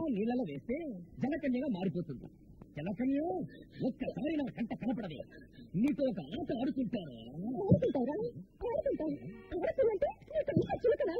నీళ్ళలో వేస్తే జలకన్యగా మారిపోతుంది జలకన్య ఒక్కసారి నా కంట కనపడదు నీతో ఒక ఆట ఆడుకుంటాను ఆడుకుంటారా ఆడుకుంటాం ఆడుతుందంటే నీకు ఇంకా చులకనా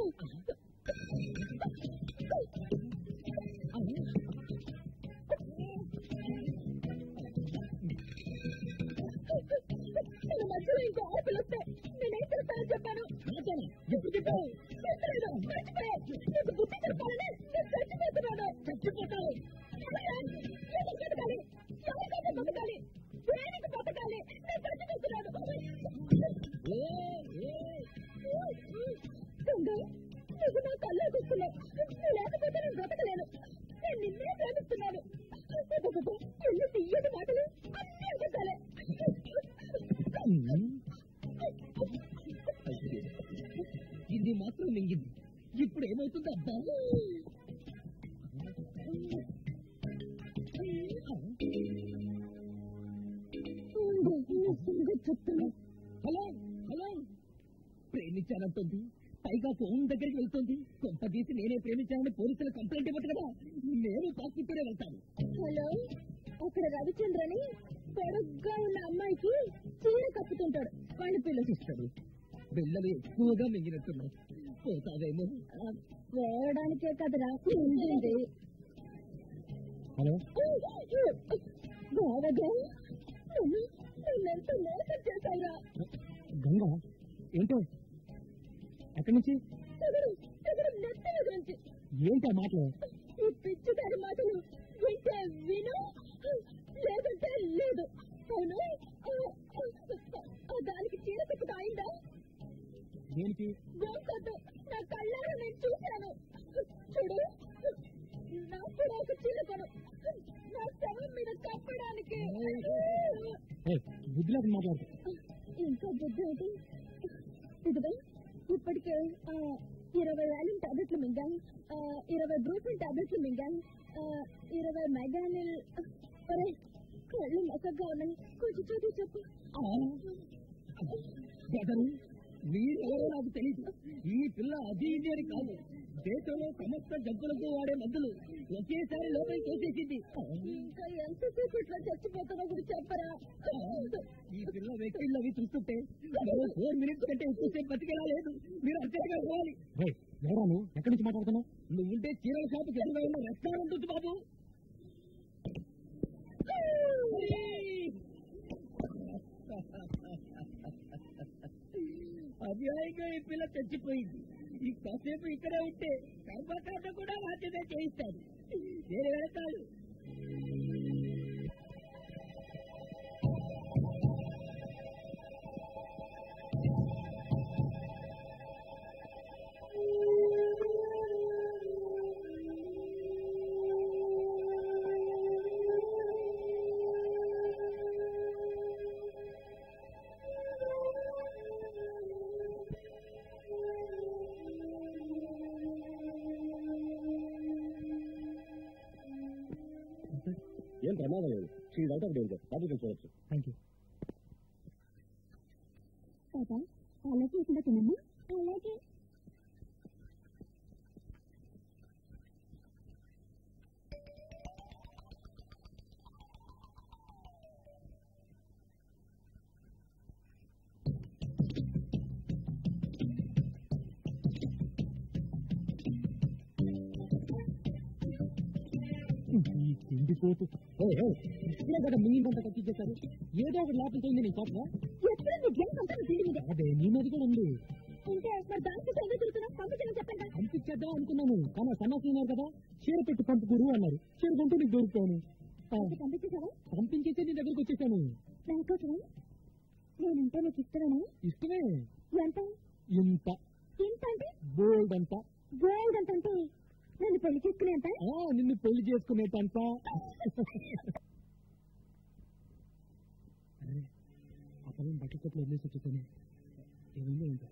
మన మధ్యలో ఇంకో ఆడపిల్ల వస్తే నేనేం చేస్తానో చెప్పాను నాతోనా? ఎప్పుడు చెప్పావు చెప్పలేదు మర్చిపోయా నీకు బుద్ధి చెప్పాలని నేను చచ్చిపోతున్నాను చచ్చిపోతావు అమ్మయ్య, ఎందుకు బతకాలి ఎవరికైతే బతకాలి దేనికి బతకాలి నేను చచ్చిపోతున్నాను ఏ, ఏ, గంగా నువ్వు నా కళ్ళ చూస్తున్నావు నువ్వు లేకపోతే నేను బ్రతకలేను నేను నిన్నే ప్రేమిస్తున్నాను అబ్బబ్బబ్బ, ఎన్ని తీయని మాటలు అన్నీ అబద్ధాలే ఉమ్. ఇది మాత్రం మింగింది ఇప్పుడు ఏమవుతుంది అబ్బా చెప్తున్నా హలో హలో ప్రేమించానంటుంది పైగా ఫోన్ దగ్గరికి వెళ్తుంది కొంప తీసి నేనే ప్రేమించానని పోలీసులు కంప్లైంట్ ఇవ్వదు కదా నేను పాస్పోర్ట్తోనే వెళ్తాను హలో అక్కడ రవిచంద్రని పొడుగ్గా ఉన్న అమ్మాయికి చీర కప్పుతుంటాడు వాడిని పిల్ల ఇస్తాడు బిళ్ళలు ఎక్కువగా మింగినట్టున్నాయి పోతావేమో వేయడానికే కదరా ఉండింది హలో బావగా నన్ను నన్నెంత మోసం చేశావురా గంగా ఏంటో ఎక్కడి నుంచి ఎవరు ఎవరు నెత్తిన గురించి ఏంటి ఆ మాటలు ఈ పిచ్చిదారి మాటలు వింటే విను లేదంటే లేదు అవును ఆ, ఆ, ఆ దానికి చీర కప్పుట అయిందా దేనికి గోకొద్దు నా కళ్ళారా నేను చూశాను చూడు నాకు కూడా ఒక చీర కొను నా శవం మీద కప్పడానికి బుద్ధిలోకి మాట్లాడు ఇంకా బుద్ధి ఏంటి ఇదిగో ఇప్పటికే ఆ, ఇరవై వ్యాలిన్ టాబ్లెట్లు మింగాను ఆ, ఇరవై బ్రూఫిన్ టాబ్లెట్లు మింగాను ఆ, ఇరవై మెగానిల్ ఒరే కళ్ళు మొక్కగా ఉన్నాయి కొంచెం చదివి చెప్పు బెదరు మీరెవరో నాకు తెలియదు ఈ పిల్ల అది ఇది అని కాదు దేశంలో సమస్త జబ్బులకు వాడే మందులు ఒకేసారి లోపలికి తోసేసింది ఇంకా ఎంతసేపట్లో చచ్చిపోతానో కూడా చెప్పరా ఈ పిల్ల వెహికల్ అవి చూస్తుంటే మరో ఫోర్ మినిట్స్ కంటే ఎక్కువసేపు బతికేలా లేదు మీరు అంతేగా పోవాలి ఎవరాను ఎక్కడి నుంచి మాట్లాడుతున్నావు నువ్వుంటే చీరల షాపు ఎదురుగా ఉన్న రెస్టారెంట్ ఉంది బాబు అన్యాయంగా ఈ పిల్ల చచ్చిపోయింది ఈ కాసేపు ఇక్కడే ఉంటే కర్మకాండ కూడా బాధ్యత చేయిస్తాను నేను వెళ్తాను ఏం ప్రమాదం లేదు షీ అవుట్ ఆఫ్ డేంజర్ లోపలికి చూడొచ్చు థ్యాంక్ యూ పాప అలా చూసిందా తినమ్మా అలాగే ఈ తిండిపోతు ఇప్పుడే కదా మింగిందంత కట్టించేశారు ఏదో ఒకటి లోపలికి పోయింది నీ చోట్ల ఎక్కడ నీ గ్యాస్ అంతా నీ తిండి మీద అదే నీ మీద కూడా ఉంది ఉంటే మరి దానికి ఎందుకు తిరుగుతున్నా పంపించడం చెప్పండి పంపించేద్దాం అనుకున్నాను కానీ సన్నాసి ఉన్నారు కదా చీర పెట్టి పంపుకురు అన్నారు చీర కొంటూ నీకు దొరుకుతాను పంపించేసావా పంపించేసి నీ దగ్గరికి వచ్చేసాను దానికోసమా నేనంటే నీకు ఇష్టమేనా ఇష్టమే ఎంత ఇంత ఇంత అంటే బోల్డ్ అంత గోల్డ్ అంత అంటే నన్ను పెళ్లి చేసుకునే అంత ఆ, నిన్ను పెళ్లి చేసుకునేటంత అరే ఆ పొలం బట్టల కొట్లు వదిలేసి వచ్చేసాను ఏమైందో ఇంకా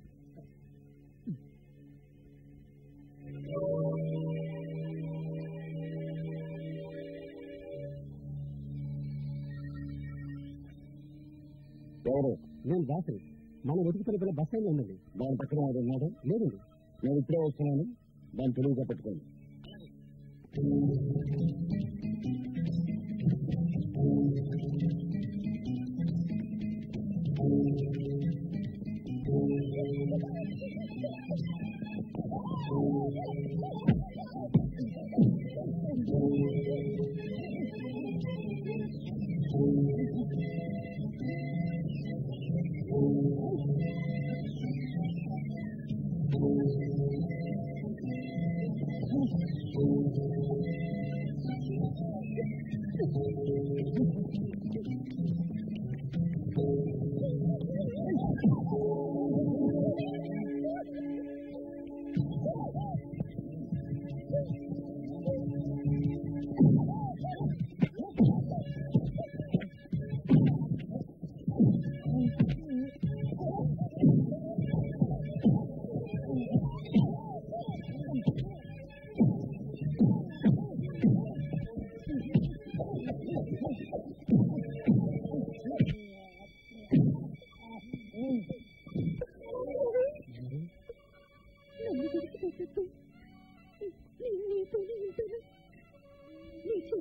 ఎవరు నేను దాసరి మనం వెతుకుతున్న పిల్ల బస్ స్టాండ్ ఉందండి దాని పక్కన వాడు ఉన్నాడు లేదండి నేను ఇప్పుడే వస్తున్నాను దాన్ని తెలివిగా పెట్టుకోండి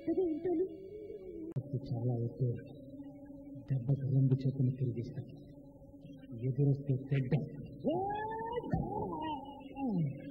చక్కగా ఉంటాను తప్పు చాలా ఎక్కువ దెబ్బకు రెండు చేతులు తిరిగిస్తా ఎదురొస్తే చెడ్డ